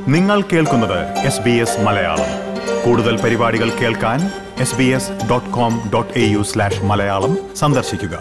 നിങ്ങൾ കേൾക്കുന്നത് S B S Malayalam കൂടുതൽ പരിപാടികൾ കേൾക്കാൻ S B S dot com dot A U slash Malayalam സന്ദർശിക്കുക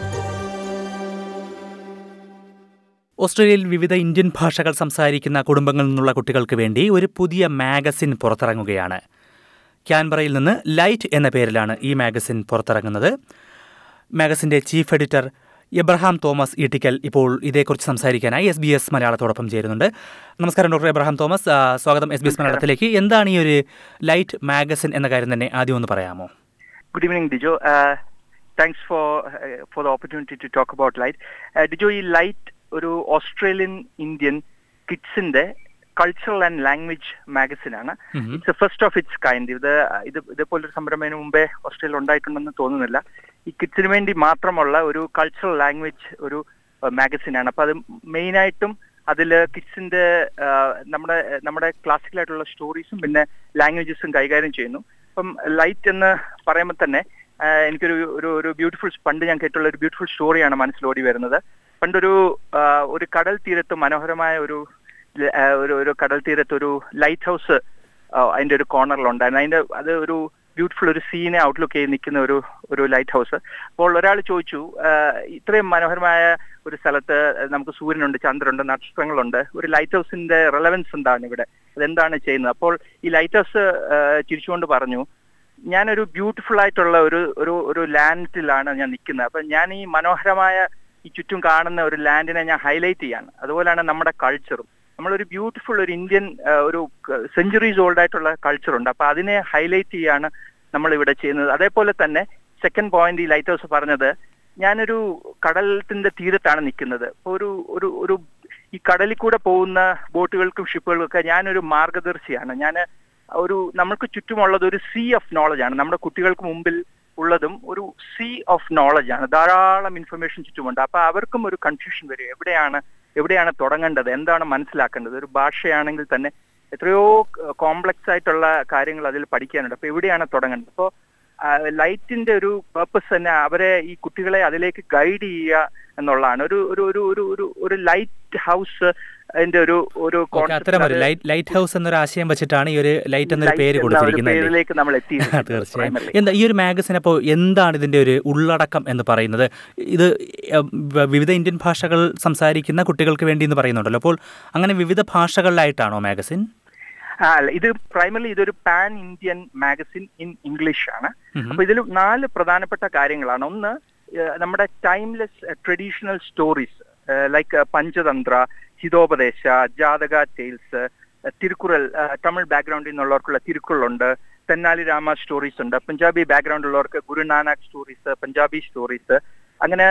ഓസ്ട്രേലിയയിൽ വിവിധ ഇന്ത്യൻ ഭാഷകൾ സംസാരിക്കുന്ന കുടുംബങ്ങളിൽ നിന്നുള്ള കുട്ടികൾക്ക് വേണ്ടി ഒരു പുതിയ മാഗസിൻ പുറത്തിറങ്ങുകയാണ് ക്യാൻബറയിൽ നിന്ന് ലൈറ്റ് എന്ന പേരിലാണ് ഈ മാഗസിൻ പുറത്തിറങ്ങുന്നത് മാഗസിൻ്റെ ചീഫ് എഡിറ്റർ എബ്രഹാം തോമസ് ഈട്ടിക്കൽ ഇപ്പോൾ ഇതേക്കുറിച്ച് സംസാരിക്കാനായി എസ് ബി എസ് മലയാളത്തോടൊപ്പം ചേരുന്നുണ്ട് നമസ്കാരം ഡോക്ടർ എബ്രഹാം തോമസ് ആ, സ്വാഗതം എസ് ബി എസ് മലയാളത്തിലേക്ക് എന്താണ് ഈ ഒരു ലൈറ്റ് മാഗസിൻ എന്ന കാര്യം തന്നെ ആദ്യം ഒന്ന് പറയാമോ Good evening, Dijo. Uh, thanks for uh, for the opportunity to talk about Light. Uh, Dijo, ഈ ലൈറ്റ് ഒരു ഓസ്ട്രേലിയൻ ഇന്ത്യൻ കിഡ്സിന്റെ കൾച്ചറൽ ആൻഡ് ലാംഗ്വേജ് മാഗസിൻ ആണ് it's first of its kind ഇത് ഇത് ഇതേപോലൊരു സംരംഭം ഇതിനു മുമ്പേ ഓസ്ട്രേലിയ ഉണ്ടായിട്ടുണ്ടെന്ന് തോന്നുന്നില്ല ഈ കിഡ്സിന് വേണ്ടി മാത്രമുള്ള ഒരു കൾച്ചറൽ ലാംഗ്വേജ് ഒരു മാഗസിൻ ആണ് അപ്പൊ അത് മെയിനായിട്ടും അതിൽ കിഡ്സിന്റെ നമ്മുടെ നമ്മുടെ ക്ലാസിക്കൽ ആയിട്ടുള്ള സ്റ്റോറീസും പിന്നെ ലാംഗ്വേജസും കൈകാര്യം ചെയ്യുന്നു അപ്പം ലൈറ്റ് എന്ന് പറയുമ്പോൾ തന്നെ ആ, എനിക്കൊരു ഒരു ഒരു ബ്യൂട്ടിഫുൾ പണ്ട് ഞാൻ കേട്ടുള്ള ഒരു ബ്യൂട്ടിഫുൾ സ്റ്റോറിയാണ് മനസ്സിലോടി വരുന്നത് പണ്ടൊരു ആ, ഒരു കടൽ തീരത്ത് മനോഹരമായ ഒരു ല- ആ, ഒരു ഒരു കടൽ തീരത്ത് ഒരു ലൈറ്റ് ഹൗസ് അതിന്റെ ഒരു കോർണറിലുണ്ടായിരുന്നു അതിന്റെ അത് ഒരു ബ്യൂട്ടിഫുൾ ഒരു സീനെ ഔട്ട്ലുക്ക് ചെയ്ത് നിൽക്കുന്ന ഒരു ഒരു ലൈറ്റ് ഹൗസ് അപ്പോൾ ഒരാൾ ചോദിച്ചു ആ, ഇത്രയും മനോഹരമായ ഒരു സ്ഥലത്ത് നമുക്ക് സൂര്യനുണ്ട് ചന്ദ്രനുണ്ട് നക്ഷത്രങ്ങളുണ്ട് ഒരു ലൈറ്റ് ഹൗസിന്റെ റെലവൻസ് എന്താണ് ഇവിടെ അതെന്താണ് ചെയ്യുന്നത് അപ്പോൾ ഈ ലൈറ്റ് ഹൗസ് ചിരിച്ചുകൊണ്ട് പറഞ്ഞു ഞാനൊരു ബ്യൂട്ടിഫുൾ ആയിട്ടുള്ള ഒരു ഒരു ഒരു ലാൻഡിലാണ് ഞാൻ നിൽക്കുന്നത് അപ്പൊ ഞാൻ ഈ മനോഹരമായ ഈ ചുറ്റും കാണുന്ന ഒരു ലാൻഡിനെ ഞാൻ ഹൈലൈറ്റ് ചെയ്യാണ് അതുപോലെയാണ് നമ്മുടെ കൾച്ചറും നമ്മളൊരു ബ്യൂട്ടിഫുൾ ഒരു ഇന്ത്യൻ ആ, ഒരു സെഞ്ചുറീസ് ഓൾഡ് ആയിട്ടുള്ള കൾച്ചർ ഉണ്ട് അപ്പൊ അതിനെ ഹൈലൈറ്റ് ചെയ്യാണ് നമ്മൾ ഇവിടെ ചെയ്യുന്നത് അതേപോലെ തന്നെ സെക്കൻഡ് പോയിന്റ് ഈ ലൈറ്റ് ഹൗസ് പറഞ്ഞത് ഞാനൊരു കടലത്തിന്റെ തീരത്താണ് നിൽക്കുന്നത് അപ്പൊ ഒരു ഒരു ഒരു ഈ കടലിൽ കൂടെ പോകുന്ന ബോട്ടുകൾക്കും ഷിപ്പുകൾക്കും ഒക്കെ ഞാനൊരു മാർഗദർശിയാണ് ഞാൻ ഒരു നമ്മൾക്ക് ചുറ്റുമുള്ളത് ഒരു സീ ഓഫ് നോളജ് ആണ് നമ്മുടെ കുട്ടികൾക്ക് മുമ്പിൽ ഉള്ളതും ഒരു സീ ഓഫ് നോളജ് ആണ് ധാരാളം ഇൻഫർമേഷൻ ചുറ്റുമുണ്ട് അപ്പൊ അവർക്കും ഒരു കൺഫ്യൂഷൻ വരും എവിടെയാണ് എവിടെയാണ് തുടങ്ങേണ്ടത് എന്താണ് മനസ്സിലാക്കേണ്ടത് ഒരു ഭാഷയാണെങ്കിൽ തന്നെ എത്രയോ കോംപ്ലക്സ് ആയിട്ടുള്ള കാര്യങ്ങൾ അതിൽ പഠിക്കാനുണ്ട് അപ്പൊ എവിടെയാണ് തുടങ്ങേണ്ടത് അപ്പോൾ ലൈറ്റിന്റെ ഒരു പർപ്പസ് തന്നെ അവരെ ഈ കുട്ടികളെ അതിലേക്ക് ഗൈഡ് ചെയ്യുക എന്നുള്ളതാണ് ഒരു ഒരു ഒരു ഒരു ഒരു ഒരു ലൈറ്റ് ഹൗസ് അതിന്റെ ഒരു ഒരു ഓക്കെ concept അത്തരം ഒരു അത് ലൈറ്റ് ലൈറ്റ് ഹൗസ് എന്നൊരു ആശയം വെച്ചിട്ടാണ് ഈ ഒരു ലൈറ്റ് എന്നൊരു light പേര് എന്ന ഒരു കൊടുത്തിരിക്കുന്നത് അല്ലേ? പേരിലേക്ക് നമ്മൾ എത്തിയിരിക്കുന്നത് തീർച്ചയായും primarily. എന്താ ഈ ഒരു മാഗസിൻ അപ്പോൾ എന്താണ് ഇതിന്റെ ഒരു ഉള്ളടക്കം എന്ന് പറയുന്നത് ഇത് ഉം, വ- വിവിധ ഇന്ത്യൻ ഭാഷകൾ സംസാരിക്കുന്ന കുട്ടികൾക്ക് വേണ്ടി എന്ന് പറയുന്നുണ്ടല്ലോ അപ്പോൾ അങ്ങനെ വിവിധ ഭാഷകളിലായിട്ടാണോ മാഗസിൻ ആ, അല്ല ഇത് പ്രൈമറി ഇതൊരു pan Indian magazine in English ആണ് ഉം. അപ്പൊ ഇതിൽ നാല് പ്രധാനപ്പെട്ട കാര്യങ്ങളാണ് ഒന്ന് ഏഹ്, നമ്മുടെ timeless traditional stories like Panchatantra Hitopadesha Jataka tales Thirukkural ഏഹ്, തമിഴ് ബാക്ക്ഗ്രൗണ്ടിൽ നിന്നുള്ളവർക്കുള്ള തിരുക്കുറളുണ്ട് തെന്നാലി രാമ സ്റ്റോറീസ് ഉണ്ട് പഞ്ചാബി ബാക്ക്ഗ്രൗണ്ട് ഉള്ളവർക്ക് ഗുരുനാനാക്ക് സ്റ്റോറീസ് പഞ്ചാബി സ്റ്റോറീസ് അങ്ങനെ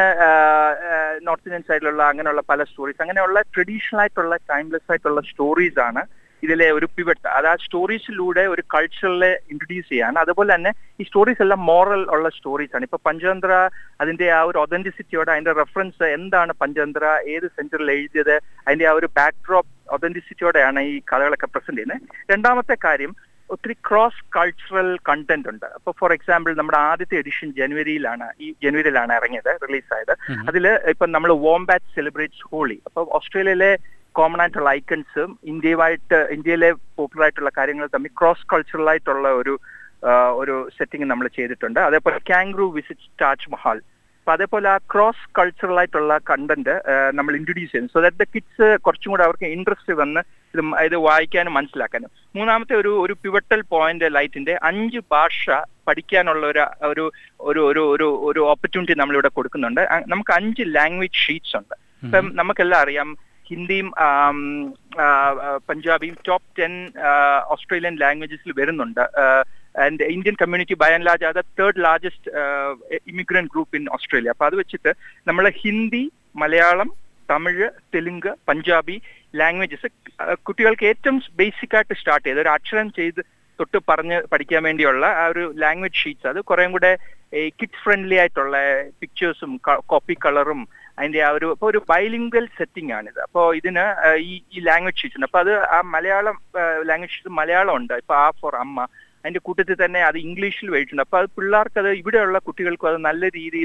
നോർത്ത് ഇന്ത്യൻ സൈഡിലുള്ള അങ്ങനെയുള്ള പല സ്റ്റോറീസ് അങ്ങനെയുള്ള ട്രഡീഷണൽ ആയിട്ടുള്ള ടൈംലെസ് ആയിട്ടുള്ള സ്റ്റോറീസ് ആണ് ഇതിലെ ഒരു പിവറ്റ് അത് ആ സ്റ്റോറീസിലൂടെ ഒരു കൾച്ചറിലെ ഇൻട്രൊഡ്യൂസ് ചെയ്യാണ് അതുപോലെ തന്നെ ഈ സ്റ്റോറീസ് എല്ലാം മോറൽ ഉള്ള സ്റ്റോറീസ് ആണ് ഇപ്പൊ പഞ്ചതന്ത്ര അതിന്റെ ആ ഒരു ഒതന്റിസിറ്റിയോടെ അതിന്റെ റെഫറൻസ് എന്താണ് പഞ്ചതന്ത്ര ഏത് സെഞ്ചുറിയിൽ എഴുതിയത് അതിന്റെ ആ ഒരു ബാക്ക്ഡ്രോപ്പ് ഒതന്റിസിറ്റിയോടെയാണ് ഈ കഥകളൊക്കെ പ്രസന്റ് ചെയ്യുന്നത് രണ്ടാമത്തെ കാര്യം ഒത്തിരി ക്രോസ് കൾച്ചറൽ കണ്ടന്റ് ഉണ്ട് അപ്പൊ ഫോർ എക്സാമ്പിൾ നമ്മുടെ ആദ്യത്തെ എഡിഷൻ ജനുവരിയിലാണ് ഈ ജനുവരിയിലാണ് ഇറങ്ങിയത് റിലീസായത് അതിൽ ഇപ്പൊ നമ്മൾ വോംബാറ്റ് സെലിബ്രേറ്റ്സ് ഹോളി അപ്പൊ ഓസ്ട്രേലിയയിലെ കോമൺ ആയിട്ടുള്ള ഐക്കൺസും ഇന്ത്യയുമായിട്ട് ഇന്ത്യയിലെ പോപ്പുലർ ആയിട്ടുള്ള കാര്യങ്ങൾ തമ്മിൽ ക്രോസ് കൾച്ചറൽ ആയിട്ടുള്ള ഒരു ആ, ഒരു സെറ്റിംഗ് നമ്മൾ ചെയ്തിട്ടുണ്ട് അതേപോലെ കാംഗ്രൂ വിസിറ്റ് താജ്മഹൽ അപ്പൊ അതേപോലെ ആ ക്രോസ് കൾച്ചറൽ ആയിട്ടുള്ള കണ്ടന്റ് നമ്മൾ ഇൻട്രൊഡ്യൂസ് ചെയ്യുന്നു സോ ദാറ്റ് ദ കിഡ്സ് കുറച്ചും കൂടെ അവർക്ക് ഇൻട്രസ്റ്റ് വന്ന് ഇത് മ- ഇത് വായിക്കാനും മനസ്സിലാക്കാനും മൂന്നാമത്തെ ഒരു ഒരു പിവട്ടൽ പോയിന്റ് ലൈറ്റിന്റെ അഞ്ച് ഭാഷ പഠിക്കാനുള്ള ഒരു ഒരു ഒരു ഒരു ഒരു ഒരു ഓപ്പർച്യൂണിറ്റി നമ്മളിവിടെ കൊടുക്കുന്നുണ്ട് അ- നമുക്ക് അഞ്ച് ലാംഗ്വേജ് ഷീറ്റ്സ് ഉണ്ട് ഇപ്പം നമുക്കെല്ലാം അറിയാം ഹിന്ദിയും ആം, ആ, ആ, പഞ്ചാബിയും ടോപ്പ് ടെൻ ഓസ്ട്രേലിയൻ ലാംഗ്വേജസിൽ വരുന്നുണ്ട് and Indian community by and large അത് third largest immigrant group in Australia അപ്പൊ അത് വെച്ചിട്ട് നമ്മൾ ഹിന്ദി മലയാളം തമിഴ് തെലുങ്ക് പഞ്ചാബി ലാംഗ്വേജസ് കുട്ടികൾക്ക് ഏറ്റവും ബേസിക് ആയിട്ട് സ്റ്റാർട്ട് ചെയ്ത് ഒരു അക്ഷരം ചെയ്ത് തൊട്ട് പറഞ്ഞ് പഠിക്കാൻ വേണ്ടിയുള്ള ആ ഒരു ലാംഗ്വേജ് ഷീറ്റ്സ് അത് കുറേം കൂടെ കിഡ്സ് ഫ്രണ്ട്ലി ആയിട്ടുള്ള പിക്ചേഴ്സും കോപ്പി കളറും അതിന്റെ ആ ഒരു ഇപ്പൊ ഒരു ബൈലിംഗ്വൽ സെറ്റിംഗ് ആണിത് അപ്പോൾ ഇതിന് ആ, ഈ ഈ ലാംഗ്വേജ് ഷീറ്റ്സ് ഉണ്ട് അപ്പൊ അത് ആ മലയാളം ലാംഗ്വേജ് ഷീറ്റ് മലയാളം ഉണ്ട് ഇപ്പൊ ആ ഫോർ അമ്മ അതിന്റെ കൂട്ടത്തിൽ തന്നെ അത് ഇംഗ്ലീഷിൽ വഴിയിട്ടുണ്ട് അപ്പൊ അത് പിള്ളേർക്ക് അത് ഇവിടെയുള്ള കുട്ടികൾക്കും അത് നല്ല രീതിയിൽ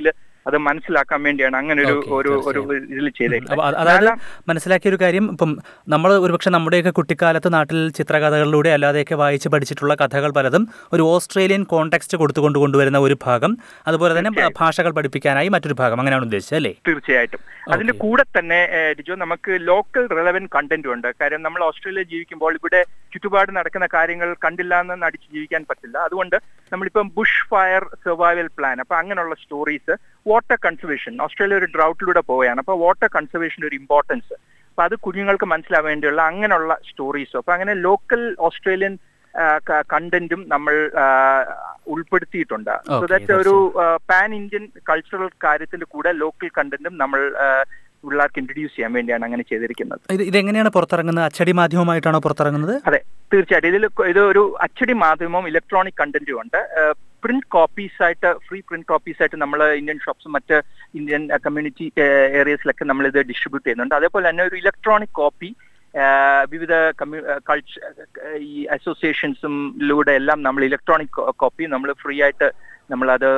അത് മനസ്സിലാക്കാൻ വേണ്ടിയാണ് അങ്ങനെ ഒരു Okay, ഒരു ഒരു ഇതിൽ ചെയ്തേക്കുന്നത് അപ്പോൾ അതായത് നാലാം- മനസ്സിലാക്കിയ ഒരു കാര്യം ഇപ്പം നമ്മൾ ഒരുപക്ഷെ നമ്മുടെയൊക്കെ കുട്ടിക്കാലത്ത് നാട്ടിൽ ചിത്രകഥകളിലൂടെ അല്ലാതെയൊക്കെ വായിച്ച് പഠിച്ചിട്ടുള്ള കഥകൾ പലതും ഒരു ഓസ്ട്രേലിയൻ കോണ്ടെക്സ്റ്റ് കൊടുത്തുകൊണ്ട് കൊണ്ടുവരുന്ന ഒരു ഭാഗം അതുപോലെ തന്നെ ഭാഷകൾ പഠിപ്പിക്കാനായി മറ്റൊരു ഭാഗം അങ്ങനെയാണ് ഉദ്ദേശിച്ചത് അല്ലേ തീർച്ചയായിട്ടും അതിന്റെ കൂടെ തന്നെ ഏഹ്, രിജോ നമുക്ക് ലോക്കൽ റെലവെന്റ് കണ്ടന്റും ഉണ്ട് കാര്യം നമ്മൾ ഓസ്ട്രേലിയ ജീവിക്കുമ്പോൾ ഇവിടെ ചുറ്റുപാട് നടക്കുന്ന കാര്യങ്ങൾ കണ്ടില്ല എന്ന് നടിച്ച് ജീവിക്കാൻ പറ്റില്ല അതുകൊണ്ട് നമ്മളിപ്പം ബുഷ് ഫയർ സർവൈവൽ പ്ലാൻ അപ്പൊ അങ്ങനെയുള്ള സ്റ്റോറീസ് വാട്ടർ കൺസർവേഷൻ ഓസ്ട്രേലിയ ഒരു ഡ്രൗട്ടിലൂടെ പോവുകയാണ് അപ്പൊ വാട്ടർ കൺസർവേഷന്റെ ഒരു ഇമ്പോർട്ടൻസ് അപ്പൊ അത് കുഞ്ഞുങ്ങൾക്ക് മനസ്സിലാവാൻ വേണ്ടിയുള്ള അങ്ങനെയുള്ള സ്റ്റോറീസും അപ്പൊ അങ്ങനെ ലോക്കൽ ഓസ്ട്രേലിയൻ കണ്ടന്റും നമ്മൾ ആ, ഉൾപ്പെടുത്തിയിട്ടുണ്ട് സോ Okay, ദാറ്റ് ഒരു പാൻ ഇന്ത്യൻ കൾച്ചറൽ കാര്യത്തിന്റെ കൂടെ ലോക്കൽ കണ്ടന്റും നമ്മൾ ആ, പിള്ളേർക്ക് ഇൻട്രൊഡ്യൂസ് ചെയ്യാൻ വേണ്ടിയാണ് അങ്ങനെ ചെയ്തിരിക്കുന്നത് ഇത് ഇതെങ്ങനെയാണ് പുറത്തിറങ്ങുന്നത് അച്ചടി മാധ്യമമായിട്ടാണോ പുറത്തിറങ്ങുന്നത് അതെ തീർച്ചയായിട്ടും ഇതിൽ ഇത് ഒരു അച്ചടി മാധ്യമവും ഇലക്ട്രോണിക് കണ്ടന്റും ഉണ്ട് പ്രിന്റ് കോപ്പീസ് ആയിട്ട് ഫ്രീ പ്രിന്റ് കോപ്പീസ് ആയിട്ട് നമ്മൾ ഇന്ത്യൻ ഷോപ്സും മറ്റ് ഇന്ത്യൻ കമ്മ്യൂണിറ്റി ഏരിയസിലൊക്കെ നമ്മൾ ഇത് ഡിസ്ട്രിബ്യൂട്ട് ചെയ്യുന്നുണ്ട് അതേപോലെ തന്നെ ഒരു ഇലക്ട്രോണിക് കോപ്പി വിവിധ കമ്മ്യൂ കൾച്ചർ ഈ അസോസിയേഷൻസും ലൂടെ എല്ലാം നമ്മൾ ഇലക്ട്രോണിക് കോപ്പി നമ്മൾ ഫ്രീ ആയിട്ട് നമ്മളത്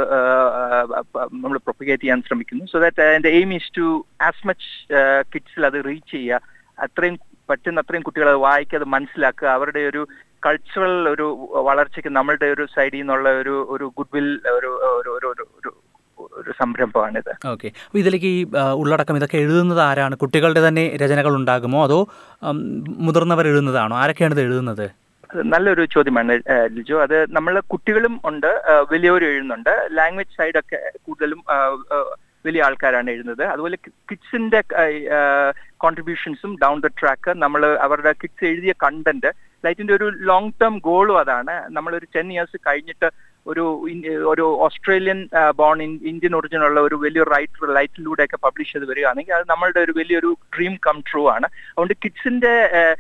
നമ്മൾ പ്രൊപ്പഗേറ്റ് ചെയ്യാൻ ശ്രമിക്കുന്നു സോ ദാറ്റ് അതിന്റെ aim is to as much കിഡ്സിൽ അത് റീച്ച് ചെയ്യുക അത്രയും പറ്റുന്ന അത്രയും കുട്ടികൾ അത് വായിക്കുക അത് മനസ്സിലാക്കുക അവരുടെ ഒരു കൾച്ചറൽ ഒരു വളർച്ചയ്ക്ക് നമ്മളുടെ ഒരു സൈഡിൽ നിന്നുള്ള ഒരു ഒരു ഗുഡ് വിൽ ഒരു ഒരു ഒരു ഒരു ഒരു ഒരു സംരംഭമാണിത് ഓക്കെ അപ്പോൾ ഇതിലേക്ക് ഈ ആ, ഉള്ളടക്കം ഇതൊക്കെ എഴുതുന്നത് ആരാണ് കുട്ടികളുടെ തന്നെ രചനകൾ ഉണ്ടാകുമോ അതോ ഉം, മുതിർന്നവർ എഴുതുന്നതാണോ ആരൊക്കെയാണ് ഇത് എഴുതുന്നത് അത് നല്ലൊരു ചോദ്യമാണ് ഏഹ്, ലിജു അത് നമ്മൾ കുട്ടികളും ഉണ്ട് ഏഹ്, വലിയവരും എഴുതുന്നുണ്ട് ലാംഗ്വേജ് സൈഡൊക്കെ കൂടുതലും ഏഹ്, ഏഹ്, വലിയ ആൾക്കാരാണ് എഴുതുന്നത് അതുപോലെ കിഡ്സിന്റെ കോൺട്രിബ്യൂഷൻസും ഡൗൺ ദ ട്രാക്ക് നമ്മൾ അവരുടെ കിഡ്സ് എഴുതിയ കണ്ടന്റ് ലൈറ്റിന്റെ ഒരു ലോങ് ടേം ഗോളും അതാണ് നമ്മളൊരു ടെൻ ഇയേഴ്സ് കഴിഞ്ഞിട്ട് ഒരു ഇൻ- ഒരു ഓസ്ട്രേലിയൻ ബോൺ ഇന്ത്യൻ ഒറിജിൻ ഉള്ള ഒരു വലിയ റൈറ്റർ ലൈറ്റിലൂടെ ഒക്കെ പബ്ലിഷ് ചെയ്ത് വരികയാണെങ്കിൽ അത് നമ്മളുടെ ഒരു വലിയൊരു ഡ്രീം കം ട്രൂ ആണ് അതുകൊണ്ട് കിഡ്സിന്റെ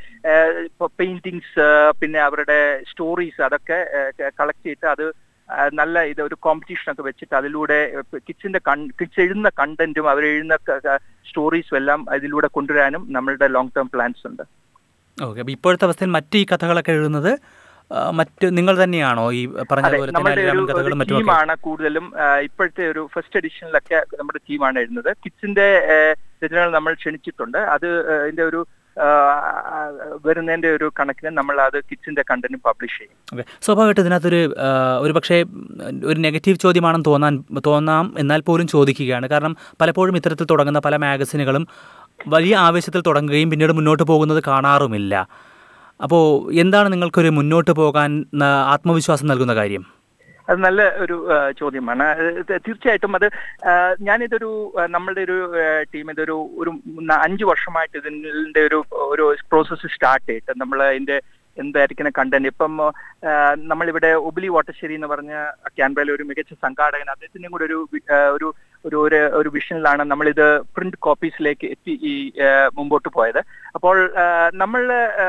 പെയിന്റിങ്സ് പിന്നെ അവരുടെ സ്റ്റോറീസ് അതൊക്കെ കളക്ട് ചെയ്തിട്ട് അത് ആ, നല്ല ഇത് ഒരു കോമ്പറ്റീഷൻ ഒക്കെ വെച്ചിട്ട് അതിലൂടെ കിഡ്സിന്റെ കിഡ്സ് എഴുതുന്ന കണ്ടന്റും അവർ എഴുതുന്ന സ്റ്റോറീസും എല്ലാം ഇതിലൂടെ കൊണ്ടുവരാനും നമ്മളുടെ ലോങ് ടേം പ്ലാൻസ് ഉണ്ട് ഓക്കെ അപ്പോൾ ഇപ്പോഴത്തെ അവസ്ഥയിൽ മറ്റ് ഈ കഥകളൊക്കെ എഴുതുന്നത് ആ, മറ്റ് നിങ്ങൾ തന്നെയാണോ ഈ പറഞ്ഞ അതെ പോലെ നമ്മുടെ തന്നെ ഒരു കഥകളും മറ്റുമൊക്കെ ടീമാണ് കൂടുതലും ആ, ഇപ്പോഴത്തെ ഒരു ഫസ്റ്റ് എഡിഷനിലൊക്കെ നമ്മുടെ ടീമാണ് എഴുതുന്നത് കിഡ്സിന്റെ രചനകൾ നമ്മൾ ക്ഷണിച്ചിട്ടുണ്ട് അത് ആ, ഇതിന്റെ ഒരു ആ, ആ, വരുന്നതിന്റെ ഒരു കണക്കിന് നമ്മൾ അത് കിഡ്സിന്റെ കണ്ടന്റ് പബ്ലിഷ് ചെയ്യും ഓക്കെ സ്വാഭാവികമായിട്ട് ഇതിനകത്തൊരു ആ, ഒരു പക്ഷേ ഉം, ഒരു നെഗറ്റീവ് ചോദ്യമാണെന്ന് തോന്നാൻ തോന്നാം എന്നാൽ പോലും ചോദിക്കുകയാണ് കാരണം പലപ്പോഴും ഇത്തരത്തിൽ തുടങ്ങുന്ന പല മാഗസിനുകളും വലിയ ആവേശത്തിൽ തുടങ്ങുകയും പിന്നീട് മുന്നോട്ട് പോകുന്നത് കാണാറുമില്ല അപ്പോൾ എന്താണ് നിങ്ങൾക്കൊരു മുന്നോട്ട് പോകാൻ ആ, ആത്മവിശ്വാസം നൽകുന്ന കാര്യം അത് നല്ല ഒരു ആ, ചോദ്യമാണ് അത് തീർച്ചയായിട്ടും അത് ആ, ഞാനിതൊരു ആ, നമ്മളുടെ ഒരു ടീം ഇതൊരു ഒരു ന- അഞ്ച് വർഷമായിട്ട് ഇതിന്റെ ഒരു ഒരു പ്രോസസ്സ് സ്റ്റാർട്ട് ചെയ്തിട്ട് നമ്മൾ അതിന്റെ എന്തായിരിക്കുന്ന കണ്ടന്റ് ഇപ്പം ആ, നമ്മളിവിടെ ഒബിലി വാട്ടശ്ശേരി എന്ന് പറഞ്ഞ ക്യാൻബറയിലെ ഒരു മികച്ച സംഘാടകൻ അദ്ദേഹത്തിന്റെയും കൂടെ ഒരു വി- ആ, ഒരു ഒരു ഒരു ഒരു വിഷനിലാണ് നമ്മളിത് പ്രിന്റ് കോപ്പീസിലേക്ക് എത്തി ഈ ആ, മുമ്പോട്ട് പോയത് അപ്പോൾ നമ്മൾ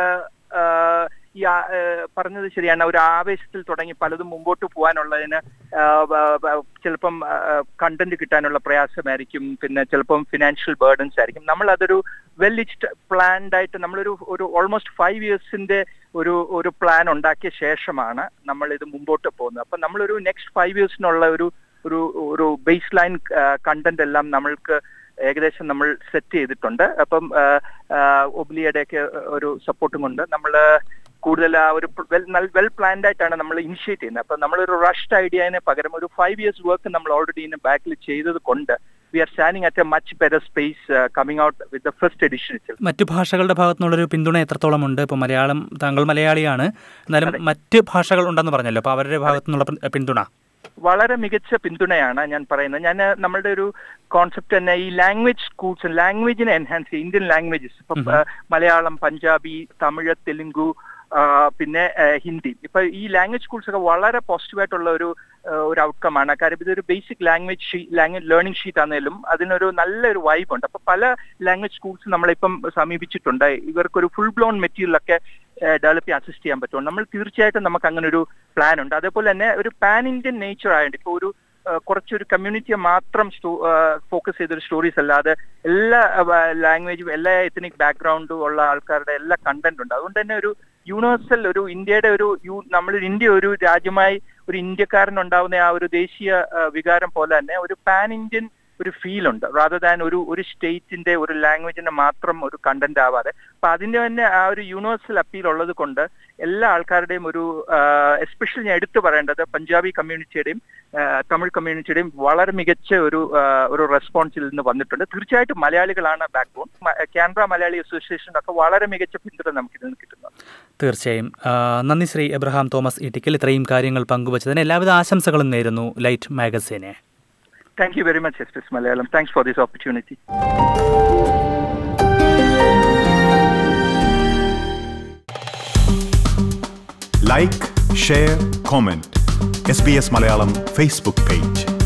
ഈ ആ- ആ, പറഞ്ഞത് ശരിയാണ് ഒരു ആവേശത്തിൽ തുടങ്ങി പലതും മുമ്പോട്ട് പോകാനുള്ളതിന് ആ, വ- വ- ചിലപ്പം കണ്ടന്റ് കിട്ടാനുള്ള പ്രയാസമായിരിക്കും പിന്നെ ചിലപ്പം ഫിനാൻഷ്യൽ ബേർഡൻസ് ആയിരിക്കും നമ്മൾ അതൊരു വെൽ ഇച്ച്ഡ് പ്ലാൻഡ് ആയിട്ട് നമ്മളൊരു ഒരു ഓൾമോസ്റ്റ് ഫൈവ് ഇയേഴ്സിന്റെ ഒരു ഒരു പ്ലാൻ ഉണ്ടാക്കിയ ശേഷമാണ് നമ്മൾ ഇത് മുമ്പോട്ട് പോകുന്നത് അപ്പൊ നമ്മളൊരു നെക്സ്റ്റ് ഫൈവ് ഇയേഴ്സിനുള്ള ഒരു ഒരു ഒരു ബേസ് ലൈൻ കണ്ടന്റ് എല്ലാം നമ്മൾക്ക് ഏകദേശം നമ്മൾ സെറ്റ് ചെയ്തിട്ടുണ്ട് അപ്പം ഒബ്ലിയുടെ ഒക്കെ ഒരു സപ്പോർട്ടും കൊണ്ട് നമ്മൾ കൂടുതൽ ആ ഒരു വെൽ വെൽ പ്ലാൻഡ് ആയിട്ടാണ് നമ്മൾ ഇനിഷ്യേറ്റ് ചെയ്യുന്നത് അപ്പൊ നമ്മളൊരു റഷ്ഡ് ഐഡിയന് പകരം ഒരു ഫൈവ് ഇയേഴ്സ് വർക്ക് നമ്മൾ ഓൾറെഡി ഇതിന് ബാക്കിൽ ചെയ്തത് കൊണ്ട് we are standing at a much better space coming out with the first edition it മറ്റു ഭാഷകളുടെ ഭാഗത്തുനിന്നുള്ളൊരു പിന്തുണ എത്രത്തോളം ഉണ്ട് ഇപ്പോൾ മലയാളം താങ്കൾ മലയാളിയാണ് എന്നാലും മറ്റ് ഭാഷകൾ ഉണ്ടെന്ന് പറഞ്ഞല്ലോ അപ്പോൾ അവരുടെ ഭാഗത്തുനിന്നുള്ള പി- പിന്തുണ വളരെ മികച്ച പിന്തുണയാണ് ഞാൻ പറയുന്നത് ഞാൻ നമ്മളുടെ ഒരു കോൺസെപ്റ്റ് തന്നെ ഈ ലാംഗ്വേജ് സ്കൂൾസ് ലാംഗ്വേജിനെ എൻഹാൻസ് ചെയ്യും ഇന്ത്യൻ ലാംഗ്വേജസ് ഇപ്പം ആ, മലയാളം പഞ്ചാബി തമിഴ് തെലുങ്കു ആ, പിന്നെ ആ, ഹിന്ദി ഇപ്പൊ ഈ ലാംഗ്വേജ് സ്കൂൾസ് ഒക്കെ വളരെ പോസിറ്റീവ് ആയിട്ടുള്ള ഒരു ആ, ഒരു ഔട്ട്കം ആണ് കാര്യം ഇതൊരു basic language language learning sheet ആണെങ്കിലും അതിനൊരു നല്ലൊരു വൈബ് ഉണ്ട് അപ്പൊ പല ലാംഗ്വേജ് സ്കൂൾസ് നമ്മളിപ്പം സമീപിച്ചിട്ടുണ്ട് ഇവർക്കൊരു ഫുൾ ബ്ലോൺ മെറ്റീരിയൽ ഒക്കെ ഡെവലപ്പ് ചെയ്യാൻ അസിസ്റ്റ് ചെയ്യാൻ പറ്റും നമ്മൾ തീർച്ചയായിട്ടും നമുക്ക് അങ്ങനെ ഒരു പ്ലാൻ ഉണ്ട് അതേപോലെ തന്നെ ഒരു പാൻ ഇന്ത്യൻ നേച്ചർ ആയതുകൊണ്ട് ഇപ്പോൾ ഒരു ആ, കുറച്ചൊരു കമ്മ്യൂണിറ്റിയെ മാത്രം ഫോക്കസ് ചെയ്തൊരു സ്റ്റോറീസ് അല്ലാതെ എല്ലാ ലാംഗ്വേജും എല്ലാ എത്തനിക് ബാക്ക്ഗ്രൗണ്ടും ഉള്ള ആൾക്കാരുടെ എല്ലാ കണ്ടന്റ് ഉണ്ട് അതുകൊണ്ട് തന്നെ ഒരു യൂണിവേഴ്സൽ ഒരു ഇന്ത്യയുടെ ഒരു യു- നമ്മൾ ഇന്ത്യ ഒരു രാജ്യമായി ഒരു ഇന്ത്യക്കാരനുണ്ടാവുന്ന ആ ഒരു ദേശീയ ആ, വികാരം പോലെ തന്നെ ഒരു പാൻ ഇന്ത്യൻ ഒരു ഫീൽ ഉണ്ട് റാദർ ദാൻ ഒരു ഒരു സ്റ്റേറ്റിന്റെ ഒരു ലാംഗ്വേജിന്റെ മാത്രം ഒരു കണ്ടന്റ് ആവാതെ അപ്പൊ അതിന്റെ തന്നെ ആ ഒരു യൂണിവേഴ്സൽ അപ്പീൽ ഉള്ളത് കൊണ്ട് എല്ലാ ആൾക്കാരുടെയും ഒരു എസ്പെഷ്യലി ഞാൻ എടുത്തു പറയേണ്ടത് പഞ്ചാബി കമ്മ്യൂണിറ്റിയുടെയും തമിഴ് കമ്മ്യൂണിറ്റിയുടെയും വളരെ മികച്ച ഒരു ആ, ഒരു റെസ്പോൺസിൽ നിന്ന് വന്നിട്ടുണ്ട് തീർച്ചയായിട്ടും മലയാളികളാണ് ബാക്ക് ബോൺ കാനറ മലയാളി അസോസിയേഷൻ്റെ ഒക്കെ വളരെ മികച്ച പിന്തുണ നമുക്ക് ഇതിൽ നിന്ന് കിട്ടുന്നുണ്ട് തീർച്ചയായും ആ, നന്ദി ശ്രീ എബ്രഹാം തോമസ് ഇട്ടിക്കൽ ഇത്രയും കാര്യങ്ങൾ പങ്കുവച്ചതിന് എല്ലാവിധ ആശംസകളും നേരുന്നു ലൈറ്റ് മാഗസിനെ thank you very much S Malayalam thanks for this opportunity like share comment S B S Malayalam Facebook page